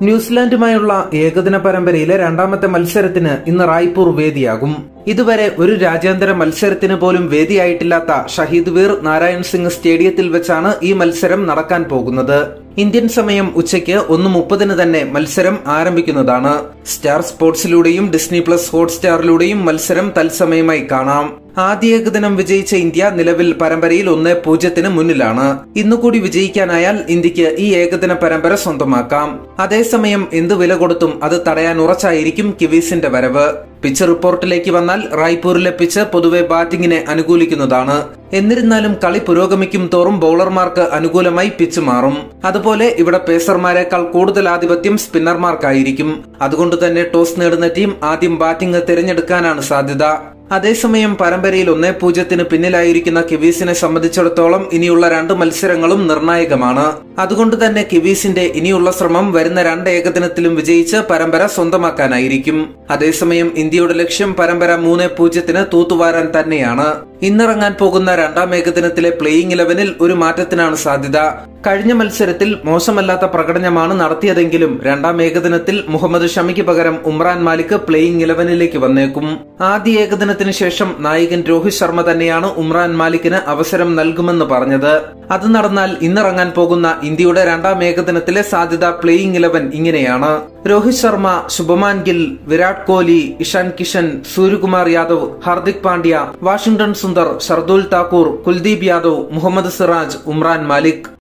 ന്യൂസിലാൻഡുമായുള്ള ഏകദിന പരമ്പരയിലെ രണ്ടാമത്തെ മത്സരത്തിന് ഇന്ന് റായ്പൂർ വേദിയാകും ഇതുവരെ ഒരു രാജ്യാന്തര മത്സരത്തിന് പോലും വേദിയായിട്ടില്ലാത്ത ഷഹീദ് വീർ നാരായൺ സിംഗ് സ്റ്റേഡിയത്തിൽ വെച്ചാണ് ഈ മത്സരം നടക്കാൻ പോകുന്നത് ഇന്ത്യൻ സമയം ഉച്ചയ്ക്ക് ഒന്ന് മുപ്പതിന് തന്നെ മത്സരം ആരംഭിക്കുന്നതാണ് സ്റ്റാർ സ്പോർട്സിലൂടെയും ഡിസ്നി പ്ലസ് ഹോട്ട്സ്റ്റാറിലൂടെയും മത്സരം തത്സമയമായി കാണാം ആദ്യ ഏകദിനം വിജയിച്ച ഇന്ത്യ നിലവിൽ പരമ്പരയിൽ ഒന്ന് പൂജ്യത്തിന് മുന്നിലാണ് ഇന്നുകൂടി വിജയിക്കാനായാൽ ഇന്ത്യക്ക് ഈ ഏകദിന പരമ്പര സ്വന്തമാക്കാം അതേസമയം എന്ത് വില കൊടുത്തും അത് തടയാൻ ഉറച്ചായിരിക്കും കിവീസിന്റെ വരവ് പിച്ച് റിപ്പോർട്ടിലേക്ക് വന്നാൽ റായ്പൂരിലെ പിച്ച് പൊതുവെ ബാറ്റിംഗിനെ അനുകൂലിക്കുന്നതാണ് എന്നിരുന്നാലും കളി പുരോഗമിക്കും തോറും ബൌളർമാർക്ക് അനുകൂലമായി പിച്ച് മാറും അതുപോലെ ഇവിടെ പേസർമാരെക്കാൾ കൂടുതൽ ആധിപത്യം സ്പിന്നർമാർക്കായിരിക്കും അതുകൊണ്ട് തന്നെ ടോസ് നേടുന്ന ടീം ആദ്യം ബാറ്റിംഗ് തിരഞ്ഞെടുക്കാനാണ് സാധ്യത അതേസമയം പരമ്പരയിൽ ഒന്നേ പൂജ്യത്തിന് പിന്നിലായിരിക്കുന്ന കിവീസിനെ സംബന്ധിച്ചിടത്തോളം ഇനിയുള്ള രണ്ട് മത്സരങ്ങളും നിർണായകമാണ് അതുകൊണ്ട് തന്നെ കിവീസിന്റെ ഇനിയുള്ള ശ്രമം വരുന്ന രണ്ട് ഏകദിനത്തിലും വിജയിച്ച് പരമ്പര സ്വന്തമാക്കാനായിരിക്കും അതേസമയം ഇന്ത്യയുടെ ലക്ഷ്യം പരമ്പര മൂന്ന് പൂജ്യത്തിന് തൂത്തുവാരാൻ തന്നെയാണ് ഇന്നിറങ്ങാൻ പോകുന്ന രണ്ടാം ഏകദിനത്തിലെ പ്ലേയിങ് ഇലവനിൽ ഒരു മാറ്റത്തിനാണ് സാധ്യത കഴിഞ്ഞ മത്സരത്തിൽ മോശമല്ലാത്ത പ്രകടനമാണ് നടത്തിയതെങ്കിലും രണ്ടാം ഏകദിനത്തിൽ മുഹമ്മദ് ഷമിക്ക് പകരം ഉമ്രാൻ മാലിക് പ്ലേയിങ് ഇലവനിലേക്ക് വന്നേക്കും ആദ്യ ഏകദിനത്തിന് ശേഷം നായകൻ രോഹിത് ശർമ്മ തന്നെയാണ് ഉമ്രാൻ മാലിക്കിന് അവസരം നൽകുമെന്ന് പറഞ്ഞത് അത് നടന്നാൽ ഇന്നിറങ്ങാൻ പോകുന്ന ഇന്ത്യയുടെ രണ്ടാം ഏകദിനത്തിലെ സാധ്യത പ്ലേയിങ് ഇലവൻ ഇങ്ങനെയാണ് രോഹിത് ശർമ്മ ശുഭമാൻ ഗിൽ വിരാട് കോഹ്ലി ഇഷാൻ കിഷൻ സൂര്യകുമാർ യാദവ് ഹാർദിക് പാണ്ഡ്യ വാഷിംഗ്ടൺ സുന്ദർ ഷർദുൽ താക്കൂർ കുൽദീപ് യാദവ് മുഹമ്മദ് സിറാജ് ഉമ്രാൻ മാലിക്